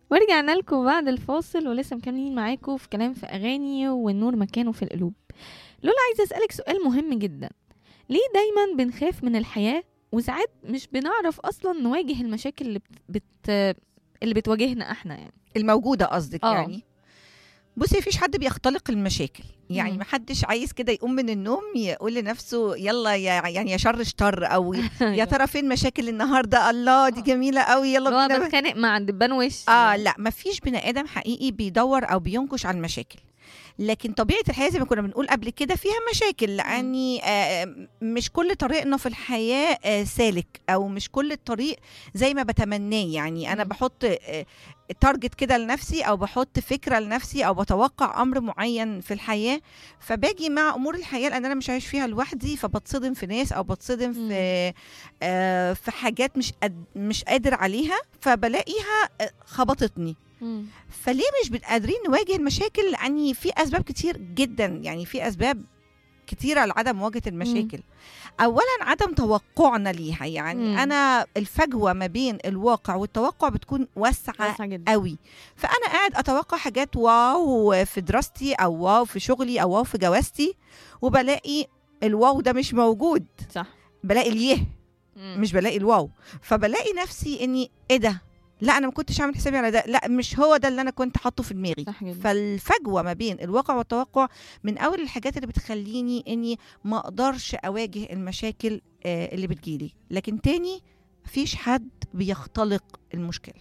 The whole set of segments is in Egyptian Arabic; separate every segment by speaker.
Speaker 1: ورجعنا لكم بعد الفاصل ولسه مكملين معاكم في كلام في اغاني والنور مكانه في القلوب لولا عايزه اسالك سؤال مهم جدا ليه دايما بنخاف من الحياه وساعات مش بنعرف اصلا نواجه المشاكل اللي بت... بت... اللي بتواجهنا احنا يعني
Speaker 2: الموجودة قصدك
Speaker 1: آه.
Speaker 2: يعني بصي مفيش حد بيختلق المشاكل يعني
Speaker 1: مم.
Speaker 2: محدش عايز كده يقوم من النوم يقول لنفسه يلا يا يعني يا شر اشطر او يا ترى فين مشاكل النهارده الله دي
Speaker 1: آه.
Speaker 2: جميله قوي يلا
Speaker 1: اللي هو
Speaker 2: بينا
Speaker 1: بتخانق مع الدبان وش
Speaker 2: اه لا مفيش بني ادم حقيقي بيدور او بينكش على المشاكل لكن طبيعه الحياه زي ما كنا بنقول قبل كده فيها مشاكل لاني آه مش كل طريقنا في الحياه آه سالك او مش كل الطريق زي ما بتمناه يعني انا
Speaker 1: مم.
Speaker 2: بحط آه تارجت كده لنفسي او بحط فكره لنفسي او بتوقع امر معين في الحياه فباجي مع امور الحياه لان انا مش عايش فيها لوحدي فبتصدم في ناس او بتصدم
Speaker 1: مم.
Speaker 2: في آه في حاجات مش قد مش قادر عليها فبلاقيها آه، خبطتني
Speaker 1: مم.
Speaker 2: فليه مش بن- قادرين نواجه المشاكل لان في اسباب كتير جدا يعني في اسباب كتيره لعدم مواجهه المشاكل اولا عدم توقعنا ليها يعني
Speaker 1: مم.
Speaker 2: انا الفجوه ما بين الواقع والتوقع بتكون واسعه
Speaker 1: واسعة جدا
Speaker 2: قوي فانا قاعد اتوقع حاجات واو في دراستي او واو في شغلي او واو في جوازتي وبلاقي الواو ده مش موجود
Speaker 1: صح
Speaker 2: بلاقي اليه
Speaker 1: مم.
Speaker 2: مش بلاقي الواو فبلاقي نفسي اني ايه ده لا انا ما كنتش عامل حسابي على ده لا مش هو ده اللي انا كنت حاطه في دماغي
Speaker 1: صح جدا
Speaker 2: فالفجوه ما بين الواقع والتوقع من اول الحاجات اللي بتخليني اني ما اقدرش اواجه المشاكل آه، اللي بتجيلي لكن تاني مفيش حد بيختلق المشكله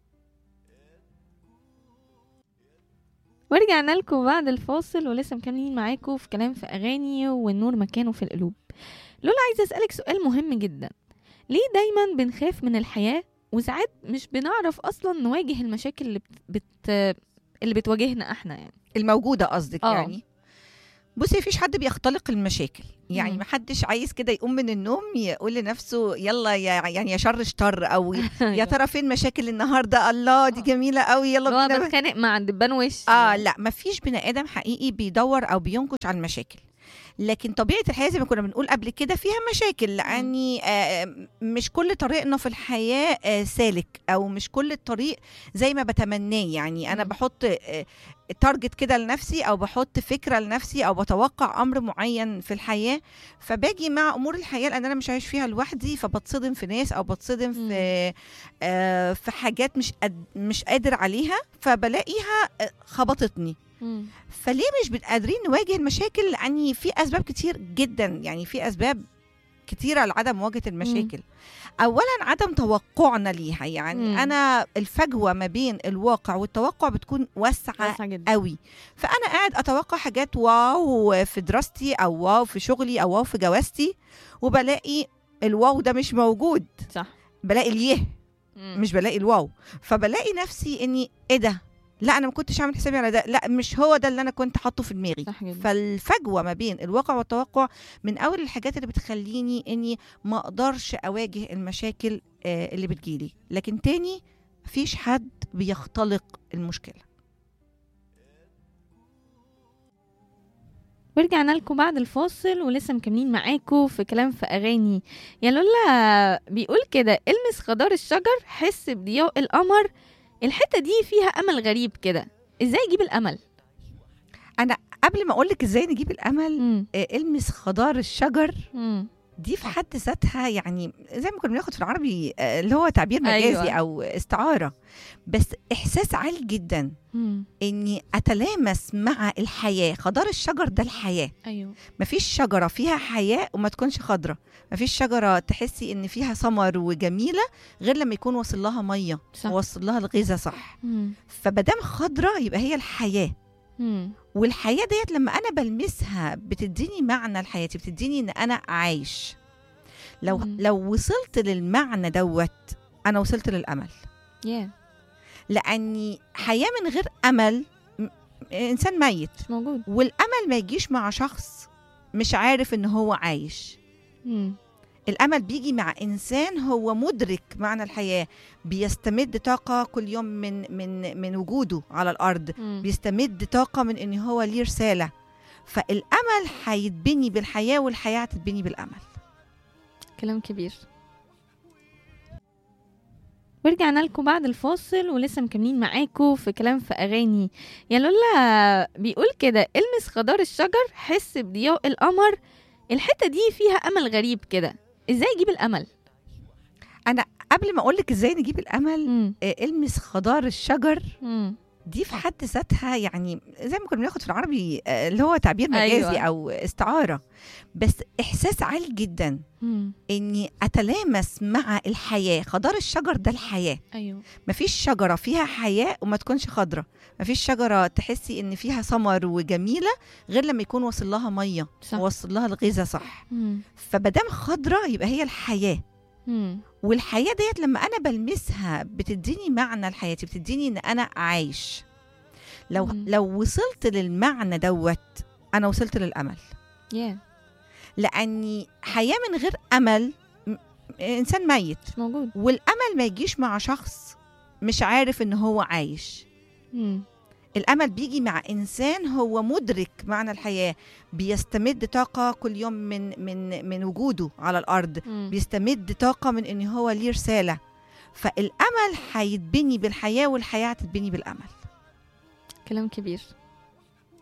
Speaker 1: ورجعنا لكم بعد الفاصل ولسه مكملين معاكم في كلام في اغاني والنور مكانه في القلوب لولا عايزه اسالك سؤال مهم جدا ليه دايما بنخاف من الحياه وساعات مش بنعرف اصلا نواجه المشاكل اللي بت... بت... اللي بتواجهنا احنا يعني
Speaker 2: الموجوده قصدك
Speaker 1: آه.
Speaker 2: يعني بصي مفيش حد بيختلق المشاكل يعني
Speaker 1: مم.
Speaker 2: محدش عايز كده يقوم من النوم يقول لنفسه يلا يا يعني يا شر اشطر او يا ترى فين مشاكل النهارده الله دي
Speaker 1: آه.
Speaker 2: جميله قوي يلا
Speaker 1: اللي هو
Speaker 2: بينا
Speaker 1: بتخانق مع الدبان وش
Speaker 2: اه لا مفيش بني ادم حقيقي بيدور او بينكش على المشاكل لكن طبيعه الحياه زي ما كنا بنقول قبل كده فيها مشاكل لاني آه مش كل طريقنا في الحياه آه سالك او مش كل الطريق زي ما بتمناه يعني انا
Speaker 1: مم.
Speaker 2: بحط آه تارجت كده لنفسي او بحط فكره لنفسي او بتوقع امر معين في الحياه فباجي مع امور الحياه لان انا مش عايش فيها لوحدي فبتصدم في ناس او بتصدم
Speaker 1: مم.
Speaker 2: في آه في حاجات مش قد مش قادر عليها فبلاقيها آه، خبطتني
Speaker 1: مم.
Speaker 2: فليه مش بن- قادرين نواجه المشاكل لان في اسباب كتير جدا يعني في اسباب كتيره لعدم مواجهه المشاكل اولا عدم توقعنا ليها يعني
Speaker 1: مم.
Speaker 2: انا الفجوه ما بين الواقع والتوقع بتكون واسعه
Speaker 1: واسعة جدا
Speaker 2: قوي فانا قاعد اتوقع حاجات واو في دراستي او واو في شغلي او واو في جوازتي وبلاقي الواو ده مش موجود
Speaker 1: صح
Speaker 2: بلاقي اليه
Speaker 1: مم.
Speaker 2: مش بلاقي الواو فبلاقي نفسي اني ايه ده لا انا ما كنتش عامل حسابي على ده لا مش هو ده اللي انا كنت حاطه في دماغي
Speaker 1: صح جدا
Speaker 2: فالفجوه ما بين الواقع والتوقع من اول الحاجات اللي بتخليني اني ما اقدرش اواجه المشاكل آه، اللي بتجيلي لكن تاني مفيش حد بيختلق المشكله
Speaker 1: ورجعنا لكم بعد الفاصل ولسه مكملين معاكم في كلام في اغاني يا لولا بيقول كده المس خضار الشجر حس بضياء القمر الحته دي فيها امل غريب كده ازاي اجيب الامل
Speaker 2: قبل ما اقول لك ازاي نجيب الامل
Speaker 1: مم.
Speaker 2: آه، المس خضار الشجر
Speaker 1: مم.
Speaker 2: دي في حد ذاتها يعني زي ما كنا بناخد في العربي آه، اللي هو تعبير مجازي
Speaker 1: أيوة.
Speaker 2: أيوة. او استعاره بس احساس عالي جدا
Speaker 1: مم.
Speaker 2: اني اتلامس مع الحياه خضار الشجر ده الحياه
Speaker 1: ايوه
Speaker 2: مفيش شجره فيها حياه وما تكونش خضره مفيش شجره تحسي ان فيها ثمر وجميله غير لما يكون واصل لها ميه
Speaker 1: صح
Speaker 2: وواصل لها الغذاء صح
Speaker 1: مم.
Speaker 2: فمادام خضره يبقى هي الحياه
Speaker 1: مم.
Speaker 2: والحياه ديت لما انا بلمسها بتديني معنى لحياتي بتديني ان انا عايش لو
Speaker 1: مم.
Speaker 2: لو وصلت للمعنى دوت انا وصلت للامل
Speaker 1: يا
Speaker 2: لاني حياه من غير امل م- انسان ميت
Speaker 1: مش موجود
Speaker 2: والامل ما يجيش مع شخص مش عارف ان هو عايش
Speaker 1: مم.
Speaker 2: الامل بيجي مع انسان هو مدرك معنى الحياه بيستمد طاقه كل يوم من من من وجوده على الارض
Speaker 1: مم.
Speaker 2: بيستمد طاقه من ان هو ليه رساله فالامل هيتبني بالحياه والحياه هتتبني بالامل
Speaker 1: كلام كبير ورجعنا لكم بعد الفاصل ولسه مكملين معاكم في كلام في اغاني يا لولا بيقول كده المس خضار الشجر حس بضياء القمر الحته دي فيها امل غريب كده ازاي اجيب الامل
Speaker 2: قبل ما اقول لك ازاي نجيب الامل
Speaker 1: مم.
Speaker 2: آه، المس خضار الشجر
Speaker 1: مم.
Speaker 2: دي في حد ذاتها يعني زي ما كنا بناخد في العربي آه، اللي هو تعبير مجازي
Speaker 1: أيوة.
Speaker 2: أيوة. او استعاره بس احساس عالي جدا
Speaker 1: مم.
Speaker 2: اني اتلامس مع الحياه خضار الشجر ده الحياه
Speaker 1: ايوه
Speaker 2: مفيش شجره فيها حياه وما تكونش خضره مفيش شجره تحسي ان فيها ثمر وجميله غير لما يكون واصل لها ميه
Speaker 1: صح
Speaker 2: ووصل لها الغذاء صح
Speaker 1: مم.
Speaker 2: فمادام خضره يبقى هي الحياه
Speaker 1: مم.
Speaker 2: والحياه ديت لما انا بلمسها بتديني معنى لحياتي بتديني ان انا عايش لو
Speaker 1: مم.
Speaker 2: لو وصلت للمعنى دوت انا وصلت للامل
Speaker 1: يا
Speaker 2: لاني حياه من غير امل م- انسان ميت
Speaker 1: مش موجود
Speaker 2: والامل ما يجيش مع شخص مش عارف ان هو عايش
Speaker 1: مم.
Speaker 2: الامل بيجي مع انسان هو مدرك معنى الحياه بيستمد طاقه كل يوم من من من وجوده على الارض
Speaker 1: مم.
Speaker 2: بيستمد طاقه من ان هو ليه رساله فالامل هيتبني بالحياه والحياه هتتبني بالامل
Speaker 1: كلام كبير